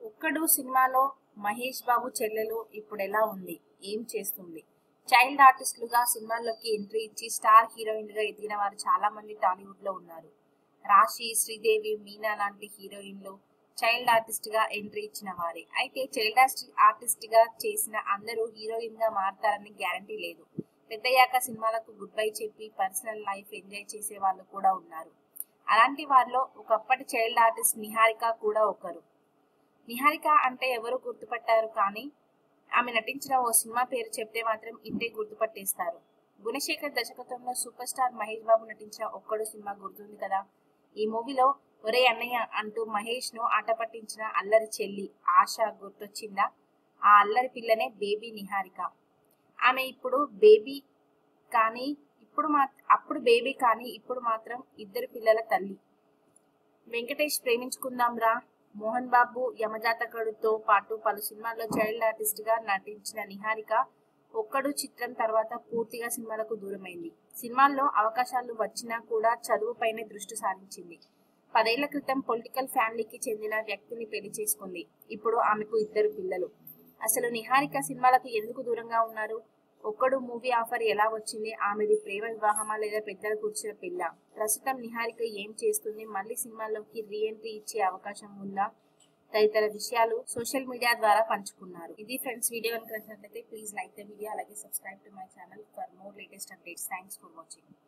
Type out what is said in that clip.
ఒక్కడు సినిమాలో మహేష్ బాబు చెల్లెలు ఇప్పుడు ఎలా ఉంది ఏం చేస్తుంది చైల్డ్ ఆర్టిస్టులుగా సినిమాల్లోకి ఎంట్రీ ఇచ్చి స్టార్ హీరోయిన్లుగా ఎదిగిన వారు చాలా మంది టాలీవుడ్ లో ఉన్నారు రాశి శ్రీదేవి మీనా లాంటి హీరోయిన్లు చైల్డ్ ఆర్టిస్ట్ గా ఎంట్రీ ఇచ్చిన వారే అయితే చైల్డ్ ఆర్టిస్ట్ గా చేసిన అందరూ హీరోయిన్ గా మారతారని గ్యారంటీ లేదు పెద్దయ్యాక సినిమాలకు గుడ్ బై చెప్పి పర్సనల్ లైఫ్ ఎంజాయ్ చేసే వాళ్ళు కూడా ఉన్నారు అలాంటి వారిలో ఒకప్పటి చైల్డ్ ఆర్టిస్ట్ నిహారిక కూడా ఒకరు నిహారిక అంటే ఎవరు గుర్తుపట్టారు కానీ ఆమె నటించిన ఓ సినిమా పేరు చెప్తే మాత్రం ఇంటే గుర్తుపట్టేస్తారు గుణశేఖర్ దర్శకత్వంలో సూపర్ స్టార్ మహేష్ బాబు నటించిన ఒక్కడు సినిమా గుర్తుంది కదా ఈ మూవీలో ఒరే అన్నయ్య అంటూ మహేష్ ను ఆట పట్టించిన అల్లరి చెల్లి ఆశ గుర్తొచ్చిందా ఆ అల్లరి పిల్లనే బేబీ నిహారిక ఆమె ఇప్పుడు బేబీ కానీ ఇప్పుడు మా అప్పుడు బేబీ కానీ ఇప్పుడు మాత్రం ఇద్దరు పిల్లల తల్లి వెంకటేష్ ప్రేమించుకుందాం రా మోహన్ బాబు యమజాతకుడుతో పాటు పలు సినిమాల్లో చైల్డ్ ఆర్టిస్ట్ గా నటించిన నిహారిక ఒక్కడు చిత్రం తర్వాత పూర్తిగా సినిమాలకు దూరమైంది సినిమాల్లో అవకాశాలు వచ్చినా కూడా చదువుపైనే దృష్టి సారించింది పదేళ్ల క్రితం పొలిటికల్ ఫ్యామిలీకి చెందిన వ్యక్తిని పెళ్లి చేసుకుంది ఇప్పుడు ఆమెకు ఇద్దరు పిల్లలు అసలు నిహారిక సినిమాలకు ఎందుకు దూరంగా ఉన్నారు ఒక్కడు మూవీ ఆఫర్ ఎలా వచ్చింది ఆమెది ప్రేమ వివాహమా లేదా పెద్దలు కూర్చిన పిల్ల ప్రస్తుతం నిహారిక ఏం చేస్తుంది మళ్ళీ సినిమాల్లోకి రీఎంట్రీ ఇచ్చే అవకాశం ఉందా తదితర విషయాలు సోషల్ మీడియా ద్వారా పంచుకున్నారు ఇది ఫ్రెండ్స్ వీడియో కనుక నచ్చినట్లయితే ప్లీజ్ లైక్ ద వీడియో అలాగే subscribe to my channel for more latest updates thanks for watching